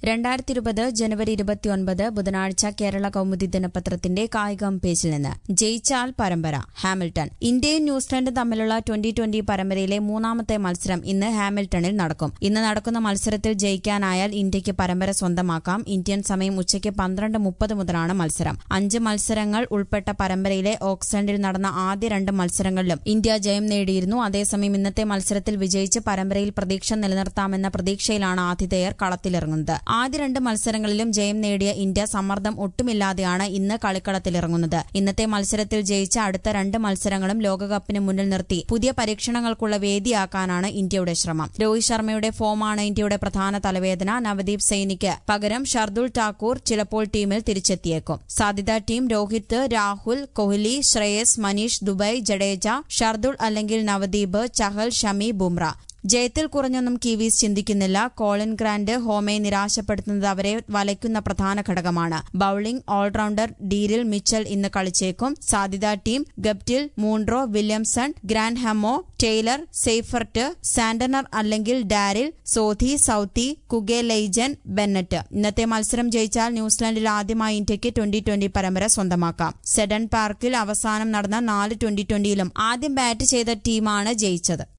രണ്ടായിരത്തി ഇരുപത് ജനുവരി ഇരുപത്തിയൊൻപത് ബുധനാഴ്ച കേരള കൗമുദി ദിനപത്രത്തിന്റെ കായികം പേജിൽ നിന്ന് ജയിച്ചാൽ പരമ്പര ഹാമിൽട്ടൺ ഇന്ത്യയും ന്യൂസിലൻഡും തമ്മിലുള്ള ട്വന്റി ട്വന്റി പരമ്പരയിലെ മൂന്നാമത്തെ മത്സരം ഇന്ന് ഹാമിൽട്ടണിൽ നടക്കും ഇന്ന് നടക്കുന്ന മത്സരത്തിൽ ജയിക്കാനായാൽ ഇന്ത്യയ്ക്ക് പരമ്പര സ്വന്തമാക്കാം ഇന്ത്യൻ സമയം ഉച്ചയ്ക്ക് പന്ത്രണ്ട് മുപ്പത് മുതലാണ് മത്സരം അഞ്ച് മത്സരങ്ങൾ ഉൾപ്പെട്ട പരമ്പരയിലെ ഓക്സ്ലൻഡിൽ നടന്ന ആദ്യ രണ്ട് മത്സരങ്ങളിലും ഇന്ത്യ ജയം നേടിയിരുന്നു അതേസമയം ഇന്നത്തെ മത്സരത്തിൽ വിജയിച്ച് പരമ്പരയിൽ പ്രതീക്ഷ നിലനിർത്താമെന്ന പ്രതീക്ഷയിലാണ് ആതിഥേയർ കളത്തിലിറങ്ങുന്നത് ആദ്യ രണ്ട് മത്സരങ്ങളിലും ജയം നേടിയ ഇന്ത്യ സമ്മർദ്ദം ഒട്ടുമില്ലാതെയാണ് ഇന്ന് കളിക്കളത്തിലിറങ്ങുന്നത് ഇന്നത്തെ മത്സരത്തിൽ ജയിച്ച അടുത്ത രണ്ട് മത്സരങ്ങളും ലോകകപ്പിന് മുന്നിൽ നിർത്തി പുതിയ പരീക്ഷണങ്ങൾക്കുള്ള വേദിയാക്കാനാണ് ഇന്ത്യയുടെ ശ്രമം രോഹിത് ശർമ്മയുടെ ഫോമാണ് ഇന്ത്യയുടെ പ്രധാന തലവേദന നവദീപ് സൈനിക്ക് പകരം ഷർദുൽ ഠാക്കൂർ ചിലപ്പോൾ ടീമിൽ തിരിച്ചെത്തിയേക്കും സാധ്യത ടീം രോഹിത് രാഹുൽ കോഹ്ലി ശ്രേയസ് മനീഷ് ദുബൈ ജഡേജ ഷർദുൾ അല്ലെങ്കിൽ നവദീപ് ചഹൽ ഷമി ബുംറ ജയത്തിൽ കുറഞ്ഞൊന്നും കിവീസ് ചിന്തിക്കുന്നില്ല കോളിൻ ഗ്രാന്റ് ഹോമയെ നിരാശപ്പെടുത്തുന്നത് അവരെ വലയ്ക്കുന്ന പ്രധാന ഘടകമാണ് ബൌളിംഗ് ഓൾറൌണ്ടർ ഡീരിൽ മിച്ചൽ ഇന്ന് കളിച്ചേക്കും സാധ്യത team Guptill Munro Williamson Grand Homme Taylor Seifert Santner അല്ലെങ്കിൽ Daryl Sodhi Southee Kuggeleijn Bennett ഇന്നത്തെ മത്സരം ജയിച്ചാൽ ന്യൂസിലാൻഡിൽ ആദ്യമായി ഇന്ത്യയ്ക്ക് ട്വന്റി ട്വന്റി പരമ്പര സ്വന്തമാക്കാം സെഡൻ പാർക്കിൽ അവസാനം നടന്ന നാല് ട്വന്റി ട്വന്റിയിലും ആദ്യം ബാറ്റ് ചെയ്ത ടീമാണ് ജയിച്ചത്